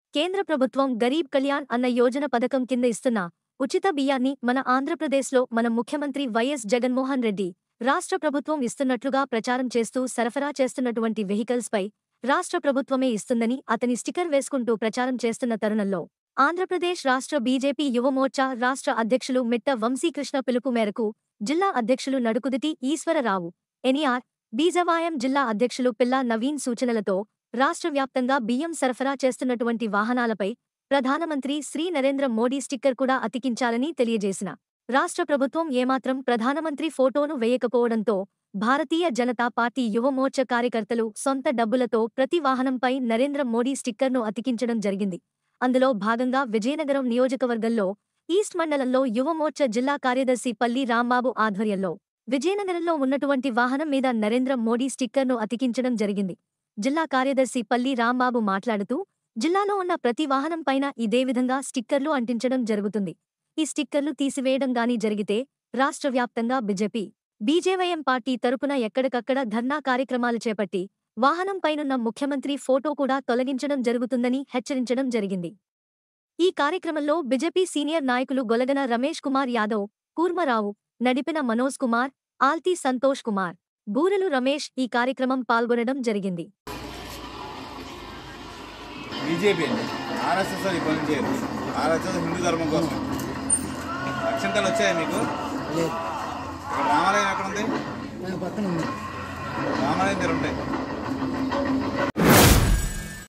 కేంద్ర ప్రభుత్వం గరీబ్ కళ్యాణ్ అన్న యోజన పథకం కింద ఇస్తున్న ఉచిత బియ్యాన్ని మన ఆంధ్రప్రదేశ్లో మన ముఖ్యమంత్రి వైఎస్ జగన్మోహన్ రెడ్డి రాష్ట్ర ప్రభుత్వం ఇస్తున్నట్లుగా ప్రచారం చేస్తూ సరఫరా చేస్తున్నటువంటి వెహికల్స్పై రాష్ట్ర ప్రభుత్వమే ఇస్తుందని అతని స్టిక్కర్ వేసుకుంటూ ప్రచారం చేస్తున్న తరుణంలో ఆంధ్రప్రదేశ్ రాష్ట్ర బీజేపీ యువమోర్చా రాష్ట్ర అధ్యక్షులు మిట్ట వంశీకృష్ణ పిలుపు మేరకు జిల్లా అధ్యక్షులు నడుకుదిటి ఈశ్వరరావు ఎన్ఈఆర్ బీజవాయం జిల్లా అధ్యక్షులు పిల్లా నవీన్ సూచనలతో రాష్ట్ర వ్యాప్తంగా బియ్యం సరఫరా చేస్తున్నటువంటి వాహనాలపై ప్రధానమంత్రి శ్రీ నరేంద్ర మోడీ స్టిక్కర్ కూడా అతికించాలని తెలియజేసిన రాష్ట్ర ప్రభుత్వం ఏమాత్రం ప్రధానమంత్రి ఫోటోను వేయకపోవడంతో భారతీయ జనతా పార్టీ యువమోర్చ కార్యకర్తలు సొంత డబ్బులతో ప్రతి వాహనంపై నరేంద్ర మోడీ స్టిక్కర్ను అతికించడం జరిగింది అందులో భాగంగా విజయనగరం నియోజకవర్గంలో ఈస్ట్ మండలంలో యువమోర్చ జిల్లా కార్యదర్శి పల్లి రాంబాబు ఆధ్వర్యంలో విజయనగరంలో ఉన్నటువంటి వాహనం మీద నరేంద్ర మోడీ స్టిక్కర్ను అతికించడం జరిగింది జిల్లా కార్యదర్శి పల్లి రాంబాబు మాట్లాడుతూ జిల్లాలో ఉన్న ప్రతి వాహనం పైన ఇదే విధంగా స్టిక్కర్లు అంటించడం జరుగుతుంది ఈ స్టిక్కర్లు తీసివేయడం గాని జరిగితే రాష్ట్ర వ్యాప్తంగా బీజేపీ బీజేవైఎం పార్టీ తరపున ఎక్కడికక్కడ ధర్నా కార్యక్రమాలు చేపట్టి వాహనం పైనున్న ముఖ్యమంత్రి ఫోటో కూడా తొలగించడం జరుగుతుందని హెచ్చరించడం జరిగింది ఈ కార్యక్రమంలో బీజేపీ సీనియర్ నాయకులు గొలగన రమేష్ కుమార్ యాదవ్ కూర్మరావు నడిపిన మనోజ్ కుమార్ ఆల్తీ సంతోష్ కుమార్ బూరెలు రమేష్ ఈ కార్యక్రమం పాల్గొనడం జరిగింది బీజేపీ అండి ఆర్ఎస్ఎస్ అది పని చేయదు ఆర్ఎస్ఎస్ హిందూ ధర్మం కోసం అక్షంతలు వచ్చాయా మీకు లేదు ఇక్కడ రామాలయం ఎక్కడ ఉంది నాకు పక్కన ఉంది రామాలయం దగ్గర ఉంటాయి